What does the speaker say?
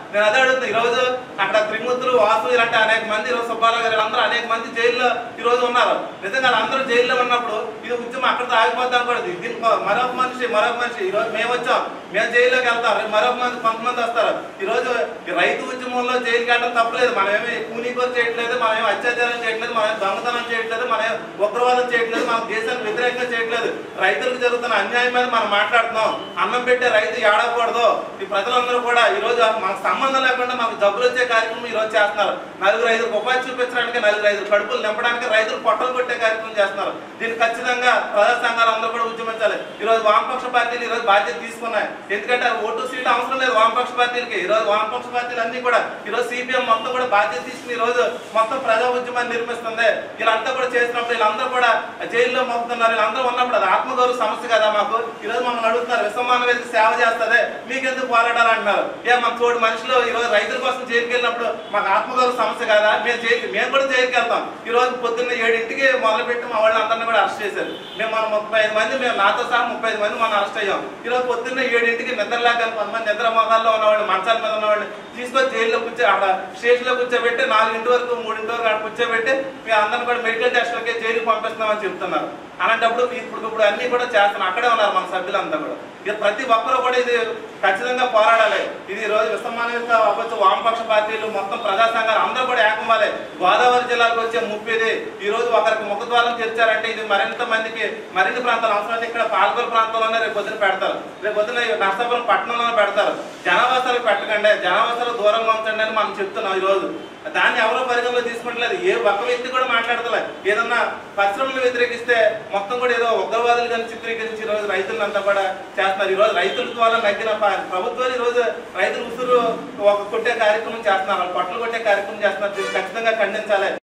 నేను అదే అడుగుతున్నా ఈ రోజు అక్కడ త్రిమూర్తులు వాసు ఇలాంటి అనేక మంది ఈ రోజు సుబ్బారావు గారు అందరూ అనేక మంది జైల్లో ఈ రోజు ఉన్నారు నిజంగా అందరూ జైల్లో ఉన్నప్పుడు ఇది ఉద్యమం అక్కడితో ఆగిపోతాం కూడా దీనికి మరొక మనిషి మరొక మనిషి ఈ రోజు మేము వచ్చాం మేము జైల్లోకి వెళ్తాం రేపు మరొక మంది కొంతమంది వస్తారు ఈ రోజు ఈ రైతు ఉద్యమంలో జైలుకి వెళ్ళడం తప్పలేదు మనం ఏమి కూనీకోరు చేయట్లేదు మనం ఏమి అత్యాచారం చేయట్లేదు మనం ఏమి దొంగతనం చేయట్లేదు మనం ఏమి ఉగ్రవాదం చేయట్లేదు మనం దేశానికి వ్యతిరేకంగా చేయట్లేదు రైతులకు జరుగుతున్న అన్యాయం మీద మనం మాట్లాడుతున్నాం అన్నం పెట్టే రైతు ఏడకూడదు ఈ ప్రజలందరూ కూడా ఈ రోజు మనకు సంబంధం లేకుండా మనకు జబ్బులు వచ్చే కార్యక్రమం ఈ రోజు చేస్తున్నారు నలుగురు ఐదుగురు ఉపాధి చూపించడానికి నలుగురు ఐదుగురు కడుపులు నింపడానికి రైతులు పొట్టలు కొట్టే కార్యక్రమం చేస్తున్నారు దీన్ని ఖచ్చితంగా ప్రజా సంఘాలు అందరూ కూడా ఉద్యమించాలి ఈ రోజు వామపక్ష పార్టీలు ఈ రోజు బాధ్యత తీసుకున్నాయి ఎందుకంటే ఆ ఓటు సీట్ అవసరం లేదు వామపక్ష పార్టీలకి ఈ రోజు వామపక్ష పార్టీలు అన్ని కూడా ఈ రోజు సిపిఎం మొత్తం కూడా బాధ్యత తీసుకుని ఈ రోజు మొత్తం ప్రజా ఉద్యమాన్ని నిర్మిస్తుంది వీళ్ళంతా కూడా చేసినప్పుడు వీళ్ళందరూ కూడా జైల్లో మోపుతున్నారు వీళ్ళందరూ ఉన్నప్పుడు అది ఆత్మగౌరవ సమస్య కదా మాకు ఈ రోజు మమ్మల్ని అడుగుతున్నారు విశ్వమాన వేదిక సేవ చేస్తుంది మీకెందుకు పోరాడాలి అంటున్నారు ఏ మన తోడు మనుషులు ఈ రోజు రైతుల కోసం జైలుకి వెళ్ళినప్పుడు మాకు ఆత్మగౌరవ సమస్య కదా మేము జైలు మేము కూడా జైలుకి వెళ్తాం ఈ రోజు పొద్దున్న ఏడింటికి మొదలు పెట్టి మా వాళ్ళందరినీ కూడా అరెస్ట్ చేశారు మేము మన ముప్పై ఐదు మంది మేము నాతో సహా ముప్పై ఐదు మంది మనం అరెస్ట్ అయ్యాం ఈ రోజు పొద్దున్న ఏడింటికి నిద్ర లేక కొంతమంది నిద్ర మొహాల్లో ఉన్నవాళ్ళు మంచాల మీద ఉన్నవాళ్ళు తీసుకొని జైల్లో కూర్చో అక్కడ స్టేషన్లో కూర్చోబెట్టి నాలుగింటి వరకు మూడింటి వరకు అక్కడ కూర్చోబెట్టి మేము అందరిని కూడా మెడికల్ టెస్ట్లకి జైలుకి పంపిస్తున్నామని చెప్తున్నారు అలాంటప్పుడు ఇప్పుడు ఇప్పుడు అన్ని కూడా చేస్తున్నాం అక్కడే ఉన్నారు మన సభ్యులంతా కూడా ఇది ప్రతి ఒక్కరు కూడా ఇది ఖచ్చితంగా పోరాడాలి ఇది ఈ రోజు విసమానత అవ్వచ్చు వామపక్ష పార్టీలు మొత్తం ప్రజా సంఘాలు అందరూ కూడా ఏకమవ్వాలి గోదావరి జిల్లాకు వచ్చే ముప్పిది ఈ రోజు ఒకరికి ముఖద్వారం తెచ్చారంటే ఇది మరింత మందికి మరిన్ని ప్రాంతాలు అవసరం ఇక్కడ పాల్గొల ప్రాంతంలోనే రేపు పొద్దున పెడతారు రేపు పొద్దున నర్సాపురం పట్టణంలోనే పెడతారు జనావాసాలు పెట్టకండి జనావాసాలు దూరంగా ఉంచండి అని మనం చెప్తున్నాం ఈ రోజు దాన్ని ఎవరో పరిగణలో తీసుకుంటలేదు ఏ ఒక్క వ్యక్తి కూడా మాట్లాడతలే ఏదన్నా పరిశ్రమలు వ్యతిరేకిస్తే మొత్తం కూడా ఏదో ఉగ్రవాదులు కానీ చిత్రీకరించి ఈ రోజు రైతులంతా కూడా చేస్తున్నారు ఈ రోజు రైతుల ద్వారా నగ్గిన ప- ప్రభుత్వాలు ఈ రోజు రైతులు ఉసురు ఒక కొట్టే కార్యక్రమం చేస్తున్నారు వాళ్ళు పట్టులు కొట్టే కార్యక్రమం చేస్తున్నారు దీన్ని ఖచ్చితంగా ఖండించాలి